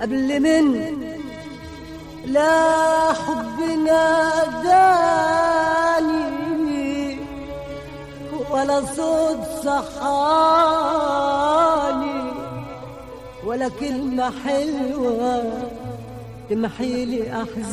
قبل من لا حبنا داني ولا صوت صحاني ولا كلمة حلوة تمحي لي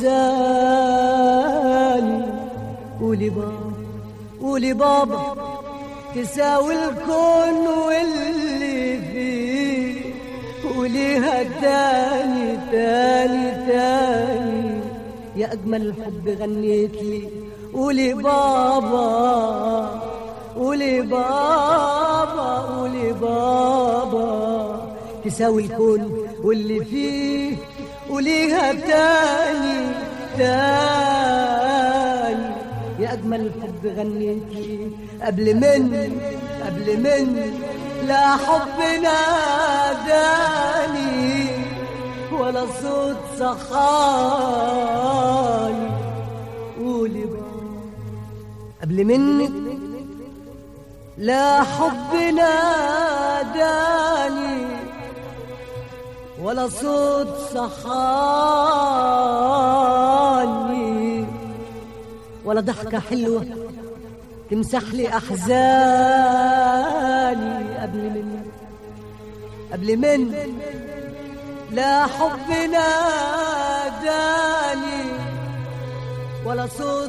أحزاني قولي بابا قولي بابا تساوي الكون واللي فيه قوليها تاني تاني تاني يا أجمل حب غنيت لي قولي بابا قولي بابا قولي بابا تساوي الكون واللي فيه قوليها تاني تاني يا أجمل حب غنيت لي قبل من قبل من لا حب ناداني ولا صوت صحاني قولي بابا قبل منك لا حب ناداني ولا صوت صحاني ولا ضحكة حلوة تمسح لي أحزاني قبل من قبل من لا حب ناداني ولا صوت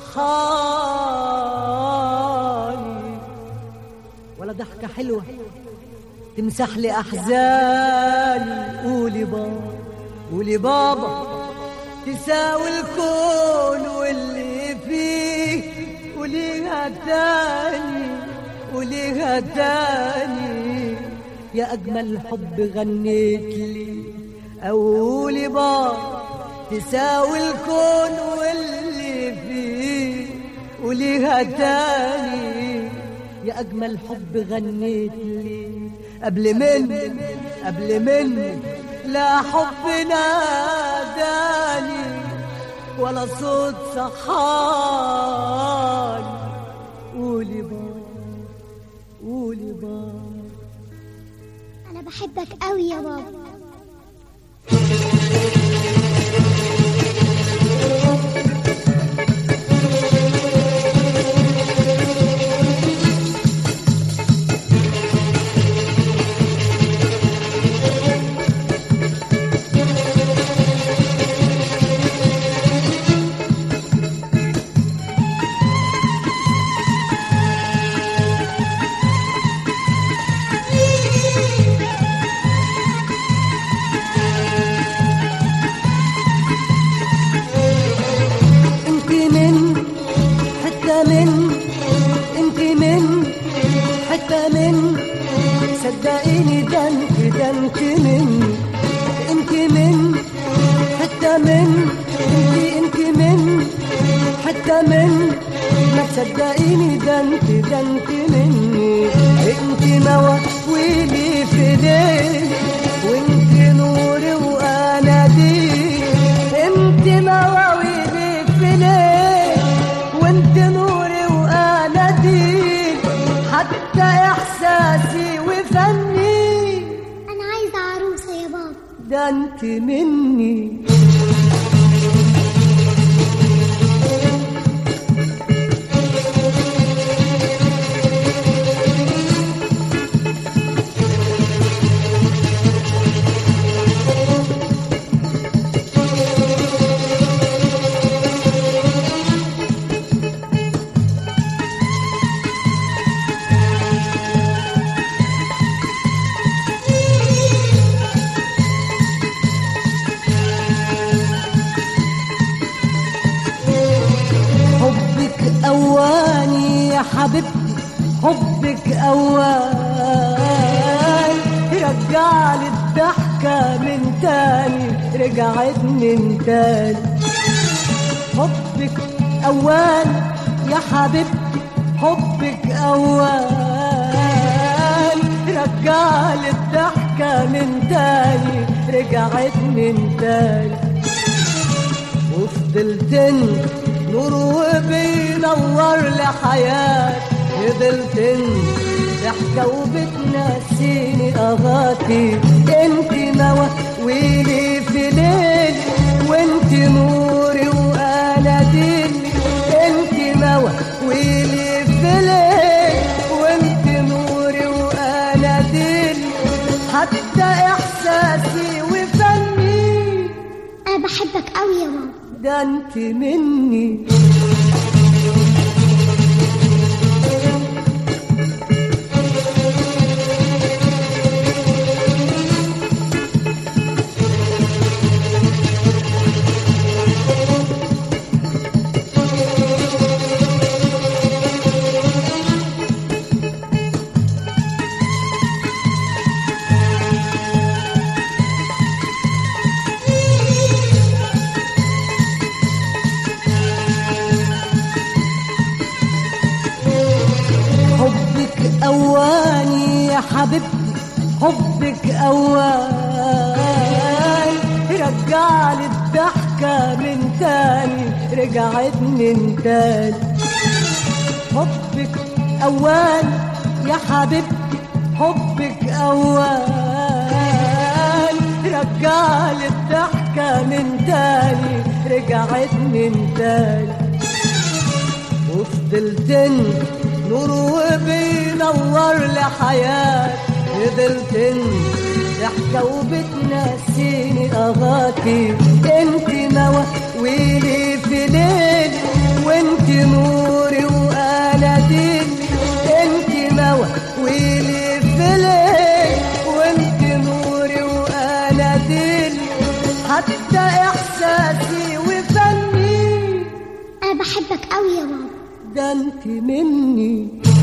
صحاني ولا ضحكة حلوة تمسح لي أحزاني قولي بابا قولي بابا تساوي الكون واللي فيه قوليها تاني قوليها تاني يا أجمل حب غنيت لي أقولي بابا تساوي الكون واللي فيه قوليها تاني يا أجمل حب غنيت لي قبل من قبل من لا حب ناداني ولا صوت صحاني قولي بابا قولي بابا أنا بحبك قوي يا بابا انت من حتى من انت من حتى من صدقيني ده انت ده انت من انت من حتى من انت انت من حتى من ما تصدقيني ده انت ده انت مني انت مواويلي في ليل وانت نوري وانا دي انت مواويلي في ليل وانت نوري وانا دي حتى احساسي وفني أنا عايزة عروسة يا بابا ده انت مني حبك أواني يا حبيبتي حبك أواني رجع لي الضحكة من تاني رجعت من تاني حبك أواني يا حبيبتي حبك أواني رجع لي الضحكة من تاني رجعت من تاني وفضلت انت نور وبينور لحياتي فضلت انت ضحكة وبتنسيني أغاتي انت ويلي في ليل وانت نوري وانا دل انت موا ويلي في ليل وانت نوري وانا دل حتى احساسي وفني انا بحبك قوي يا بابا ده انت مني حبك أواني يا حبيبتي حبك أواني رجع لي الضحكة من تاني رجعت من تاني حبك أواني يا حبيبتي حبك أواني رجع لي الضحكة من تاني رجعت من تاني وفضلت انت نور وبينور لحياتي فضلت انت ضحكة وبتنسيني أغاتي انت مواويلي في ليل وانت نوري وأنا دل انت مواويلي في ليل وانت نوري وأنا دل حتى إحساسي وفني انا بحبك قوي يا بابا ده انت مني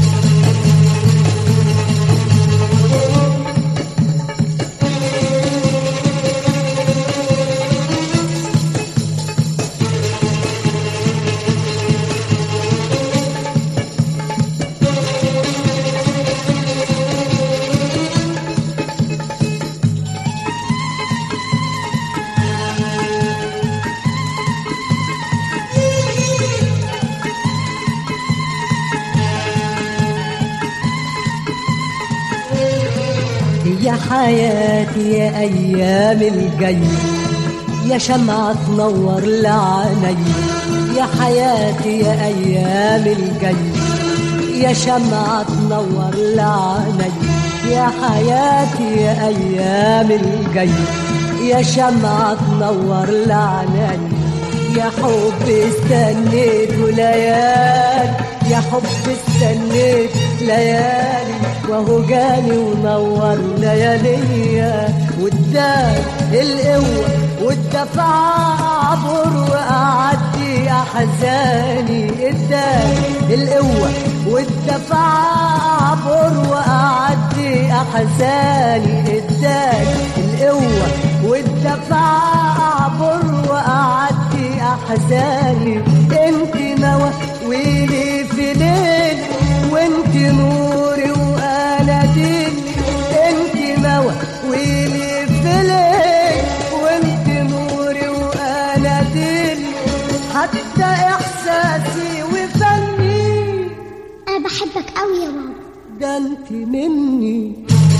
يا حياتي يا أيام الجاي يا شمعة تنور لعيني يا حياتي يا أيام الجاي يا شمعة تنور لعيني يا حياتي يا أيام الجاي يا شمعة تنور لعيني يا حب استنيت ليالي يا حب استنيت ليالي وهو جاني ونور لياليا واداني القوة والدفع اعبر واعدي احزاني اداني القوة والدفع اعبر واعدي احزاني اداني القوة والدفع اعبر واعدي احزاني انت مواويلي في ليل وانت نوري وانا دل انت مواويلي في ليل وانت نوري وانا دل حتى احساسي وفني انا بحبك قوي يا بابا ده انت مني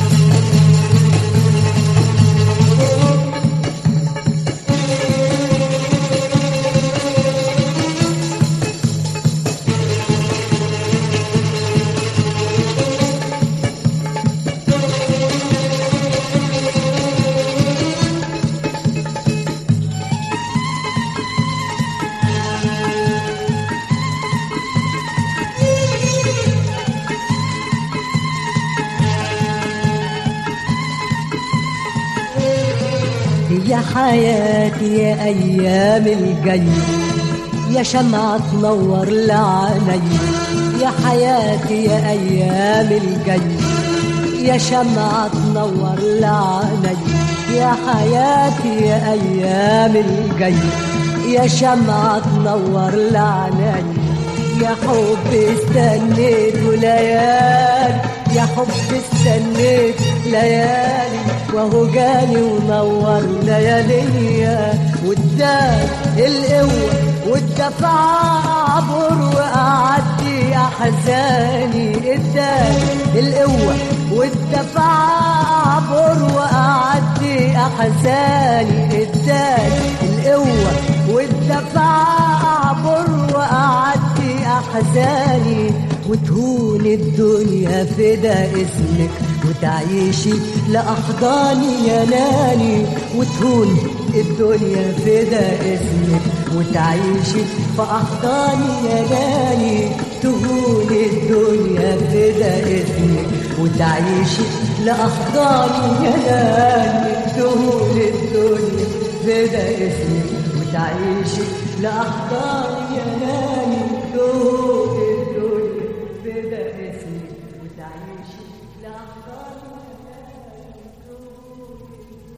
يا حياتي يا أيام الجاي يا شمعة تنور لعيني يا حياتي يا أيام الجاي يا شمعة تنور لعيني يا حياتي يا أيام الجاي يا شمعة تنور لعيني يا حب استنيت ليالي يا حب استنيت ليالي وهو جاني ونور لياليا واداني القوة والدفع اعبر واعدي احزاني اداني القوة والدفع اعبر واعدي احزاني اداني القوة والدفع اعبر واعدي احزاني وتهون الدنيا فدا اسمك وتعيشي لأحضاني يا ناني وتهون الدنيا فدا اسمك وتعيشي في أحضاني يا ناني تهون الدنيا فدا اسمك وتعيشي لأحضاني يا ناني تهون الدنيا فدا اسمك وتعيشي لأحضاني يا ناني تهون الدنيا فدا اسمك وتعيشي لأحضاني